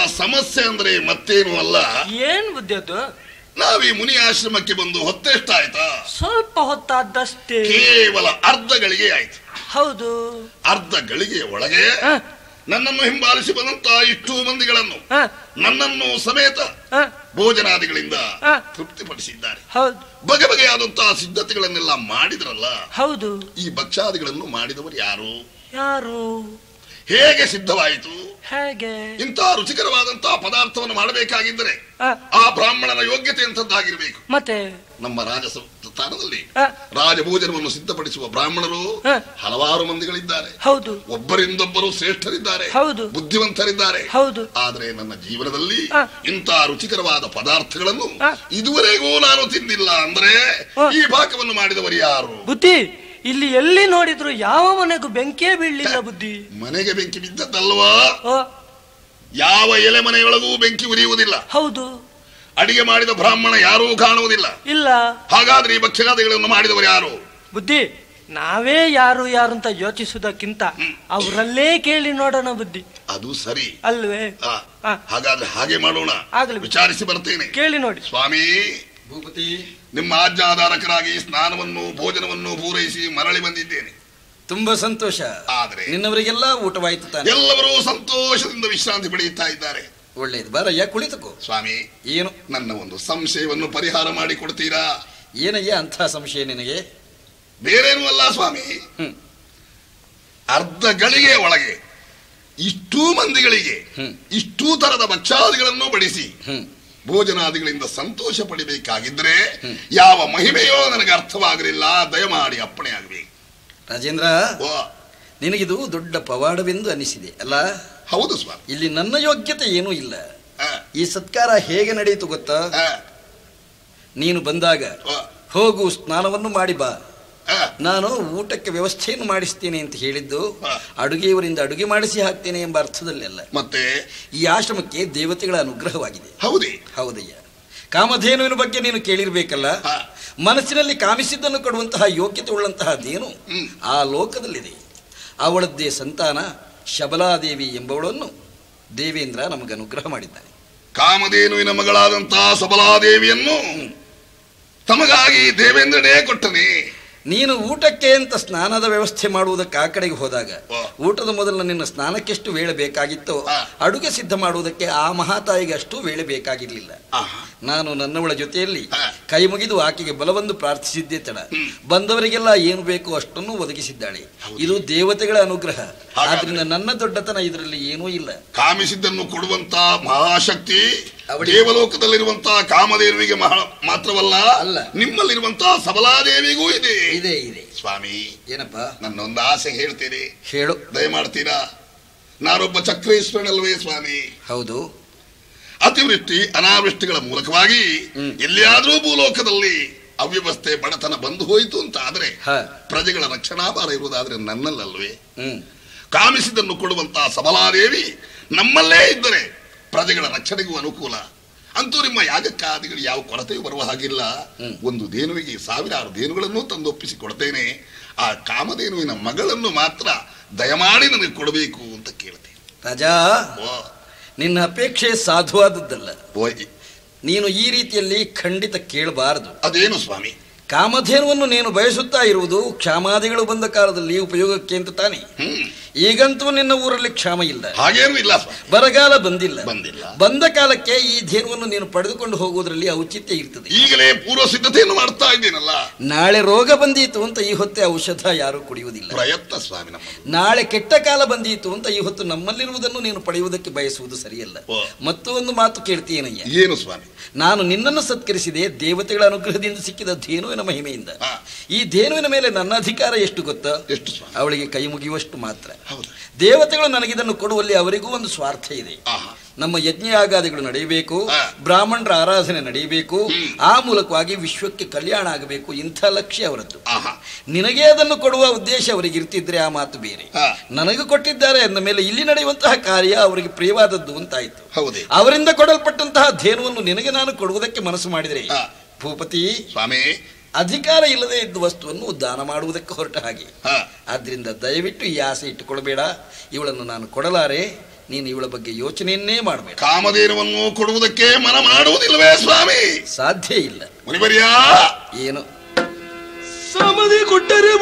ಸಮಸ್ಯೆ ಅಂದ್ರೆ ಮತ್ತೇನು ಅಲ್ಲ ಏನ್ ಬುದ್ಧಿ ಅದು ನಾವೀ ಮುನಿ ಆಶ್ರಮಕ್ಕೆ ಬಂದು ಹೊತ್ತೆಷ್ಟಾಯ್ತಾ ಸ್ವಲ್ಪ ಹೊತ್ತಾದಷ್ಟೇ ಕೇವಲ ಅರ್ಧ ಗಳಿಗೆ ಆಯ್ತು ಹೌದು ಅರ್ಧ ಗಳಿಗೆಯ ಒಳಗೆ ಹ, ನನ್ನನ್ನು ಹಿಂಬಾಲಿಸಿ ಬಂದಂತ ಇಷ್ಟು ಮಂದಿಗಳನ್ನು ಹ, ನನ್ನನ್ನು ಸಮೇತ ಹ, ಭೋಜನಾದಿಗಳಿಂದ ಹ. ತೃಪ್ತಿಪಡಿಸಿದ್ದಾರೆ ಹೌದು ಬಗೆ ಬಗೆಯಾದಂತಹ ಸಿದ್ಧತೆಗಳನ್ನೆಲ್ಲ ಮಾಡಿದ್ರಲ್ಲ ಹೌದು ಈ ಭಕ್ಷ್ಯಾದಿಗಳನ್ನು ಮಾಡಿದವರು ಯಾರು ಯಾರು ಹೇಗೆ ಸಿದ್ಧವಾಯಿತು ಹೇಗೆ ಇಂತಹ ರುಚಿಕರವಾದಂತಹ ಪದಾರ್ಥವನ್ನು ಮಾಡಬೇಕಾಗಿದ್ದರೆ ಹ, ಆ ಬ್ರಾಹ್ಮಣನ ಯೋಗ್ಯತೆ ಎಂಥದ್ದಾಗಿರ್ಬೇಕು ಮತ್ತೆ ನಮ್ಮ ರಾಜ ಸ್ಥಾನದಲ್ಲಿ ಹ, ರಾಜಭೋಜನವನ್ನು ಸಿದ್ಧಪಡಿಸುವ ಬ್ರಾಹ್ಮಣರು ಹ. ಹಲವಾರು ಮಂದಿಗಳಿದ್ದಾರೆ ಹೌದು ಒಬ್ಬರಿಂದೊಬ್ಬರು ಶ್ರೇಷ್ಠರಿದ್ದಾರೆ ಹೌದು. ಬುದ್ಧಿವಂತರಿದ್ದಾರೆ ಹೌದು ಆದರೆ ನನ್ನ ಜೀವನದಲ್ಲಿ ಹ. ಇಂತಹ ರುಚಿಕರವಾದ ಪದಾರ್ಥಗಳನ್ನು ಹ. ಇದುವರೆಗೂ ನಾನು ತಿಂದಿಲ್ಲ ಅಂದ್ರೆ ಹ. ಈ ಪಾಕವನ್ನು ಮಾಡಿದವರು ಯಾರು ಬುದ್ಧಿ ಇಲ್ಲಿ ಎಲ್ಲಿ ನೋಡಿದ್ರು ಯಾವ ಮನೆಗೂ ಬೆಂಕಿಯೇ ಬೀಳಲಿಲ್ಲ ಬುದ್ಧಿ ಮನೆಗೆ ಬೆಂಕಿ ಬಿದ್ದದ್ದಲ್ವಾ ಓ ಯಾವ ಎಲೆ ಮನೆಯೊಳಗೂ ಬೆಂಕಿ ಉರಿಯುವುದಿಲ್ಲ ಹೌದು ಅಡಿಗೆ ಮಾಡಿದ ಬ್ರಾಹ್ಮಣ ಯಾರೂ ಕಾಣುವುದಿಲ್ಲ ಇಲ್ಲ ಹಾಗಾದ್ರೆ ಈ ಭಕ್ಷ್ಯಾದಿಗಳನ್ನು ಮಾಡಿದವರು ಯಾರು ಬುದ್ಧಿ ನಾವೇ ಯಾರು ಯಾರು ಅಂತ ಯೋಚಿಸುವುದಕ್ಕಿಂತ ಅವರಲ್ಲೇ ಕೇಳಿ ನೋಡೋಣ ಬುದ್ಧಿ ಅದು ಸರಿ ಅಲ್ವೇ ಆ, ಆ. ಹಾಗಾದ್ರೆ ಹಾಗೆ ಮಾಡೋಣ ಆಗ್ಲಿ. ವಿಚಾರಿಸಿ ಬರ್ತೇನೆ ಕೇಳಿ ನೋಡಿ ಸ್ವಾಮಿ ಭೂಪತಿ ನಿಮ್ಮ ಆಜ್ಞಾಧಾರಕರಾಗಿ ಸ್ನಾನವನ್ನು ಭೋಜನವನ್ನು ಪೂರೈಸಿ ಮರಳಿ ಬಂದಿದ್ದೇನೆ ತುಂಬಾ ಸಂತೋಷ ಆದ್ರೆ ನಿನ್ನವರಿಗೆಲ್ಲ ಊಟವಾಯ್ತು ತಾನೆ ಎಲ್ಲರೂ ಸಂತೋಷದಿಂದ ವಿಶ್ರಾಂತಿ ಪಡೆಯುತ್ತಾ ಇದ್ದಾರೆ ಒಳ್ಳೇದು ಬಾರಯ್ಯ ಕುಳಿತುಕೋ ಸ್ವಾಮಿ ಏನು ನನ್ನ ಒಂದು ಸಂಶಯವನ್ನು ಪರಿಹಾರ ಮಾಡಿ ಕೊಡ್ತೀರಾ ಏನಯ್ಯ ಅಂಥ ಸಂಶಯ ನಿನಗೆ ಬೇರೇನೂ ಅಲ್ಲ ಸ್ವಾಮಿ ಹ್ಮ್ ಅರ್ಧ ಗಳಿಗೆ ಒಳಗೆ ಇಷ್ಟೂ ಮಂದಿಗಳಿಗೆ ಹ್ಮ್. ಇಷ್ಟೂ ತರದ ಭಕ್ಷ್ಯಾದಿಗಳನ್ನು ಬಡಿಸಿ ಹ್ಮ್ ಭೋಜನಾದಿಗಳಿಂದ ಸಂತೋಷ ಪಡಿಬೇಕಾಗಿದ್ರೆ ಯಾವ ಮಹಿಮೆಯೋ ನನಗೆ ಅರ್ಥವಾಗಲಿಲ್ಲ ದಯಮಾಡಿ ಅಪ್ಪಣೆ ಆಗಬೇಕು ರಾಜೇಂದ್ರ ಓ ನಿನಗಿದು ದೊಡ್ಡ ಪವಾಡವೆಂದು ಅನಿಸಿದೆ ಅಲ್ಲ ಹೌದು ಸ್ವಾಮಿ ಇಲ್ಲಿ ನನ್ನ ಯೋಗ್ಯತೆ ಏನೂ ಇಲ್ಲ ಆ, ಈ ಸತ್ಕಾರ ಹೇಗೆ ನಡೆಯಿತು ಗೊತ್ತಾ ಆ, ನೀನು ಬಂದಾಗ ಓ, ಹೋಗು ಸ್ನಾನವನ್ನು ಮಾಡಿ ಬಾ ಆ, ನಾನು ಊಟಕ್ಕೆ ವ್ಯವಸ್ಥೆಯನ್ನು ಮಾಡಿಸ್ತೇನೆ ಅಂತ ಹೇಳಿದ್ದು ಹಾ. ಅಡುಗೆಯವರಿಂದ ಅಡುಗೆ ಮಾಡಿಸಿ ಹಾಕ್ತೇನೆ ಎಂಬ ಅರ್ಥದಲ್ಲಿ ಅಲ್ಲ ಮತ್ತೆ ಈ ಆಶ್ರಮಕ್ಕೆ ದೇವತೆಗಳ ಅನುಗ್ರಹವಾಗಿದೆ ಹೌದೇ ಹೌದಯ್ಯ ಕಾಮಧೇನುವಿನ ಬಗ್ಗೆ ನೀನು ಕೇಳಿರ್ಬೇಕಲ್ಲ ಹಾ. ಮನಸ್ಸಿನಲ್ಲಿ ಕಾಮಿಸಿದ್ದನ್ನು ಕೊಡುವಂತಹ ಯೋಗ್ಯತೆ ಉಳ್ಳಂತಹ ಧೇನು ಹ್ಮ್. ಆ ಲೋಕದಲ್ಲಿದೆ ಅವಳದ್ದೇ ಸಂತಾನ ಶಬಲಾದೇವಿ ಎಂಬವಳನ್ನು ದೇವೇಂದ್ರ ನಮಗೆ ಅನುಗ್ರಹ ಮಾಡಿದ್ದಾನೆ ಕಾಮಧೇನುವಿನ ಮಗಳಾದಂತಹ ಸಬಲಾದೇವಿಯನ್ನು ತಮಗಾಗಿ ದೇವೇಂದ್ರನೇ ಕೊಟ್ಟನೆ ನೀನು ಊಟಕ್ಕೆ ಅಂತ ಸ್ನಾನದ ವ್ಯವಸ್ಥೆ ಮಾಡುವುದಕ್ಕೆ ಆ ಕಡೆಗೆ ಹೋದಾಗ ವಾ. ಊಟದ ಮೊದಲು ನಿನ್ನ ಸ್ನಾನಕ್ಕೆಷ್ಟು ವೇಳೆ ಬೇಕಾಗಿತ್ತೋ ಹಾ. ಅಡುಗೆ ಸಿದ್ಧ ಮಾಡುವುದಕ್ಕೆ ಆ ಮಹಾತಾಯಿಗೆ ಅಷ್ಟು ವೇಳೆ ಬೇಕಾಗಿರಲಿಲ್ಲ ಆಹಾ. ನಾನು ನನ್ನವಳ ಜೊತೆಯಲ್ಲಿ ಹಾ. ಕೈ ಮುಗಿದು ಆಕೆಗೆ ಬಲವನ್ನು ಪ್ರಾರ್ಥಿಸಿದ್ದೇ ತಡ ಹ್ಮ್. ಬಂದವರಿಗೆಲ್ಲ ಏನು ಬೇಕೋ ಅಷ್ಟನ್ನು ಒದಗಿಸಿದ್ದಾಳೆ ಇದು ದೇವತೆಗಳ ಅನುಗ್ರಹ ಹಾಗಾದ್ರೆ- ಆದ್ರಿಂದ ನನ್ನ ದೊಡ್ಡತನ ಇದರಲ್ಲಿ ಏನೂ ಇಲ್ಲ ಕಾಮಿಸಿದ್ದನ್ನು ಕೊಡುವಂತ ಮಹಾಶಕ್ತಿ ಅವಳಿಗೆ- ದೇವಲೋಕದಲ್ಲಿರುವಂತಹ ಕಾಮಧೇನುವಿಗೆ ಮಹಾ ಮಾತ್ರವಲ್ಲ ಅಲ್ಲ. ನಿಮ್ಮಲ್ಲಿರುವಂತಹ ಸಬಲಾದೇವಿಗೂ ಇದೆ ಇದೆ ಇದೆ ಸ್ವಾಮಿ ಏನಪ್ಪ ನನ್ನೊಂದು ಆಸೆ ಹೇಳ್ತೇನೆ ಹೇಳು ದಯಮಾಡ್ತೀರಾ ನಾನೊಬ್ಬ ಚಕ್ರೇಶ್ವರನಲ್ವೇ ಸ್ವಾಮಿ ಹೌದು ಅತಿವೃಷ್ಟಿ ಅನಾವೃಷ್ಟಿಗಳ ಮೂಲಕವಾಗಿ ಹ್ಮ್. ಎಲ್ಲಿಯಾದ್ರೂ ಭೂಲೋಕದಲ್ಲಿ ಅವ್ಯವಸ್ಥೆ ಬಡತನ ಬಂದು ಹೋಯಿತು ಅಂತ ಆದ್ರೆ ಹ ಪ್ರಜೆಗಳ ರಕ್ಷಣಾಭಾರ ಇರುವುದಾದ್ರೆ ನನ್ನಲ್ಲಲ್ವೇ ಹ್ಮ್ ಕಾಮಿಸಿದನ್ನು ಕೊಡುವಂತಹ ಸಬಲಾದೇವಿ ನಮ್ಮಲ್ಲೇ ಇದ್ದರೆ ಪ್ರಜೆಗಳ ರಕ್ಷಣೆಗೂ ಅನುಕೂಲ ಅಂತೂ ನಿಮ್ಮ ಯಾಗಕ್ಕಾದಿಗಳು ಯಾವ ಕೊರತೆಯೂ ಬರುವ ಹಾಗಿಲ್ಲ ಹ್ಮ್. ಒಂದು ದೇನುವಿಗೆ ಸಾವಿರಾರು ದೇನುಗಳನ್ನು ತಂದೊಪ್ಪಿಸಿ ಕೊಡ್ತೇನೆ ಆ ಕಾಮಧೇನುವಿನ ಮಗಳನ್ನು ಮಾತ್ರ ದಯಮಾಡಿ ನನಗೆ ಕೊಡಬೇಕು ಅಂತ ಕೇಳ್ತೇನೆ ರಾಜಾ ಓ, ನಿನ್ನ ಅಪೇಕ್ಷೆ ಸಾಧುವಾದದ್ದಲ್ಲ ಓ, ನೀನು ಈ ರೀತಿಯಲ್ಲಿ ಖಂಡಿತ ಕೇಳಬಾರದು ಅದೇನು ಸ್ವಾಮಿ ಕಾಮಧೇನುವನ್ನು ನೀನು ಬಯಸುತ್ತಾ ಇರುವುದು ಕ್ಷಾಮಾದಿಗಳು ಬಂದ ಕಾಲದಲ್ಲಿ ಉಪಯೋಗಕ್ಕೆ ಅಂತ ತಾನೆ ಹ್ಮ್ ಈಗಂತೂ ನಿನ್ನ ಊರಲ್ಲಿ ಕ್ಷಾಮ ಇಲ್ಲ ಹಾಗೇನು ಇಲ್ಲ ಸ್ವಾಮಿ ಬರಗಾಲ ಬಂದಿಲ್ಲ ಬಂದಿಲ್ಲ. ಬಂದ ಕಾಲಕ್ಕೆ ಈ ಧೇನುವನ್ನು ನೀನು ಪಡೆದುಕೊಂಡು ಹೋಗುವುದರಲ್ಲಿ ಔಚಿತ್ಯ ಇರ್ತದೆ ಈಗಲೇ ಪೂರ್ವ ಸಿದ್ಧತೆಯನ್ನು ಮಾಡ್ತಾ ಇದ್ದೀನಲ್ಲ ನಾಳೆ ರೋಗ ಬಂದೀತು ಅಂತ ಈ ಹೊತ್ತೆ ಔಷಧ ಯಾರು ಕುಡಿಯುವುದಿಲ್ಲ ಪ್ರಯತ್ನ ಸ್ವಾಮಿ ನಮ್ಮದು ನಾಳೆ ಕೆಟ್ಟ ಕಾಲ ಬಂದೀತು ಅಂತ ಈ ಹೊತ್ತು ನಮ್ಮಲ್ಲಿರುವುದನ್ನು ನೀನು ಪಡೆಯುವುದಕ್ಕೆ ಬಯಸುವುದು ಸರಿಯಲ್ಲ ಓ. ಮತ್ತು ಒಂದು ಮಾತು ಕೇಳ್ತೀನಯ್ಯ ಏನು ಸ್ವಾಮಿ ನಾನು ನಿನ್ನನ್ನು ಸತ್ಕರಿಸಿದೆ ದೇವತೆಗಳ ಅನುಗ್ರಹದಿಂದ ಸಿಕ್ಕಿದ ಧೇನುವಿನ ಮಹಿಮೆಯಿಂದ ಹಾ. ಈ ಧೇನುವಿನ ಮೇಲೆ ನನ್ನ ಅಧಿಕಾರ ಎಷ್ಟು ಗೊತ್ತಾ ಎಷ್ಟು ಸ್ವಾಮಿ ಅವಳಿಗೆ ಕೈ ಮುಗಿಯುವಷ್ಟು ಮಾತ್ರ ಹೌದು ದೇವತೆಗಳು ನನಗಿದನ್ನು ಕೊಡುವಲ್ಲಿ ಅವರಿಗೂ ಒಂದು ಸ್ವಾರ್ಥ ಇದೆ ಆಹಾ ನಮ್ಮ ಯಜ್ಞಯಾಗಾದಿಗಳು ನಡೆಯಬೇಕು ಹಾ. ಬ್ರಾಹ್ಮಣರ ಆರಾಧನೆ ನಡೆಯಬೇಕು ಹ್ಮ್. ಆ ಮೂಲಕವಾಗಿ ವಿಶ್ವಕ್ಕೆ ಕಲ್ಯಾಣ ಆಗಬೇಕು ಇಂಥ ಲಕ್ಷ್ಯ ಅವರದ್ದು ಆಹಾ ನಿನಗೆ ಅದನ್ನು ಕೊಡುವ ಉದ್ದೇಶ ಅವರಿಗೆ ಇರ್ತಿದ್ರೆ ಆ ಮಾತು ಬೇರೆ ಹಾ. ನನಗೆ ಕೊಟ್ಟಿದ್ದಾರೆ ಅಂದ ಮೇಲೆ ಇಲ್ಲಿ ನಡೆಯುವಂತಹ ಕಾರ್ಯ ಅವರಿಗೆ ಪ್ರಿಯವಾದದ್ದು ಅಂತಾಯ್ತು ಹೌದೇ ಅವರಿಂದ ಕೊಡಲ್ಪಟ್ಟಂತಹ ಧೇನುವನ್ನು ನಿನಗೆ ನಾನು ಕೊಡುವುದಕ್ಕೆ ಮನಸ್ಸು ಮಾಡಿದರೆ ಹಾ. ಭೂಪತಿ ಸ್ವಾಮಿ ಅಧಿಕಾರ ಇಲ್ಲದೆ ಇದ್ದ ವಸ್ತುವನ್ನು ದಾನ ಮಾಡುವುದಕ್ಕೆ ಹೊರಟ ಹಾಗೆ ಹಾ ಆದ್ರಿಂದ ದಯವಿಟ್ಟು ಈ ಆಸೆ ಇಟ್ಟುಕೊಳ್ಬೇಡ ಇವಳನ್ನು ನಾನು ಕೊಡಲಾರೆ ನೀನು ಇವಳ ಬಗ್ಗೆ ಯೋಚನೆಯನ್ನೇ ಮಾಡಬೇಕು ಕಾಮಧೇನುವನ್ನು ಕೊಡುವುದಕ್ಕೆ ಮನ ಮಾಡುವುದಿಲ್ಲವೇ ಸ್ವಾಮಿ ಸಾಧ್ಯ ಇಲ್ಲ ಮುನಿವರ್ಯ ಏನು ಸಮದಿ ಕೊಟ್ಟರೆ